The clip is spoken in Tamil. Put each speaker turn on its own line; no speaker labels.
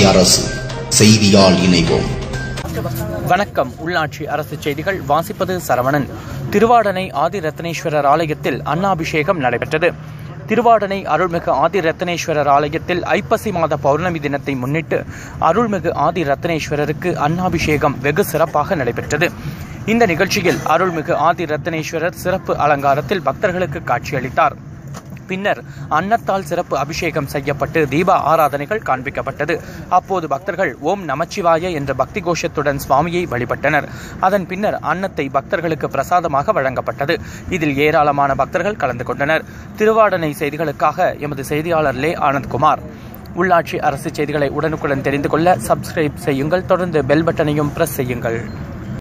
உள்ளாட்சி அரசு செய்தியால் இணைவோம்
வணக்கம் உள்ளாட்சி அரசு செய்திகள் வாசிப்பது சரவணன் திருவாடனை ஆதி ரத்னேஸ்வரர் ஆலயத்தில் அன்னாபிஷேகம் நடைபெற்றது திருவாடனை அருள்மிகு ஆதி ரத்னேஸ்வரர் ஆலயத்தில் ஐப்பசி மாத பௌர்ணமி தினத்தை முன்னிட்டு அருள்மிகு ஆதி ரத்னேஸ்வரருக்கு அன்னாபிஷேகம் வெகு சிறப்பாக நடைபெற்றது இந்த நிகழ்ச்சியில் அருள்மிகு ஆதி ரத்னேஸ்வரர் சிறப்பு அலங்காரத்தில் பக்தர்களுக்கு காட்சியளித்தார் பின்னர் அன்னத்தால் சிறப்பு அபிஷேகம் செய்யப்பட்டு தீப ஆராதனைகள் காண்பிக்கப்பட்டது அப்போது பக்தர்கள் ஓம் நமச்சிவாய என்ற பக்தி கோஷத்துடன் சுவாமியை வழிபட்டனர் அதன் பின்னர் அன்னத்தை பக்தர்களுக்கு பிரசாதமாக வழங்கப்பட்டது இதில் ஏராளமான பக்தர்கள் கலந்து கொண்டனர் திருவாடனை செய்திகளுக்காக எமது செய்தியாளர் லே ஆனந்த்குமார் உள்ளாட்சி அரசு செய்திகளை உடனுக்குடன் தெரிந்து கொள்ள சப்ஸ்கிரைப் செய்யுங்கள் தொடர்ந்து பெல் பட்டனையும் பிரஸ் செய்யுங்கள்